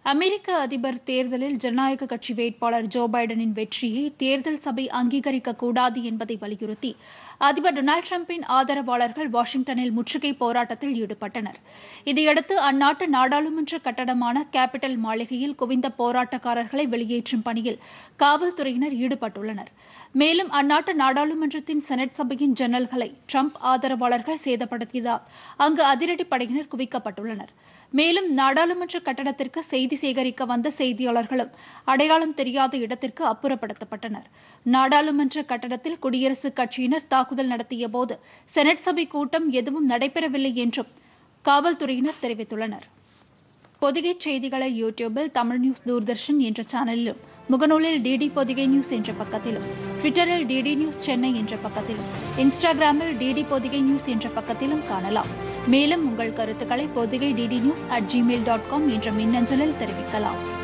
அமெரிக்க அதிபர் தேர்தலில் ஜனநாயக கட்சி வேட்பாளர் ஜோ பைடனின் வெற்றியை தேர்தல் சபை அங்கீகரிக்க கூடாது என்பதை வலியுறுத்தி அதிபர் டொனால்டு டிரம்பின் ஆதரவாளர்கள் வாஷிங்டனில் முற்றுகை போராட்டத்தில் ஈடுபட்டனர் இதையடுத்து அந்நாட்டு நாடாளுமன்ற கட்டடமான கேபிட்டல் மாளிகையில் குவிந்த போராட்டக்காரர்களை வெளியேற்றும் பணியில் காவல்துறையினர் ஈடுபட்டுள்ளனர் மேலும் அந்நாட்டு நாடாளுமன்றத்தின் செனட் சபையின் ஜன்னல்களை ட்ரம்ப் ஆதரவாளர்கள் சேதப்படுத்தியதால் அங்கு அதிரடி படையினர் குவிக்கப்பட்டுள்ளனர் மேலும் நாடாளுமன்ற கட்டடத்திற்கு செய்தி சேகரிக்க வந்த செய்தியாளர்களும் அடையாளம் தெரியாத இடத்திற்கு அப்புறப்படுத்தப்பட்டனர் நாடாளுமன்ற கட்டடத்தில் குடியரசுக் கட்சியினர் தாக்குதல் நடத்தியபோது செனட் சபை கூட்டம் எதுவும் நடைபெறவில்லை என்றும் காவல்துறையினர் தெரிவித்துள்ளனர் பொதிகை செய்திகளை யூடியூபில் தமிழ் நியூஸ் தூர்தர்ஷன் என்ற சேனலிலும் முகநூலில் டிடி பொதிகை நியூஸ் என்ற பக்கத்திலும் ட்விட்டரில் டிடி நியூஸ் சென்னை என்ற பக்கத்திலும் இன்ஸ்டாகிராமில் டிடி பொதிகை நியூஸ் என்ற பக்கத்திலும் காணலாம் மேலும் உங்கள் கருத்துக்களை Podhigai DD news at Gmail dot com என்ற மின்னஞ்சலில் தெரிவிக்கலாம்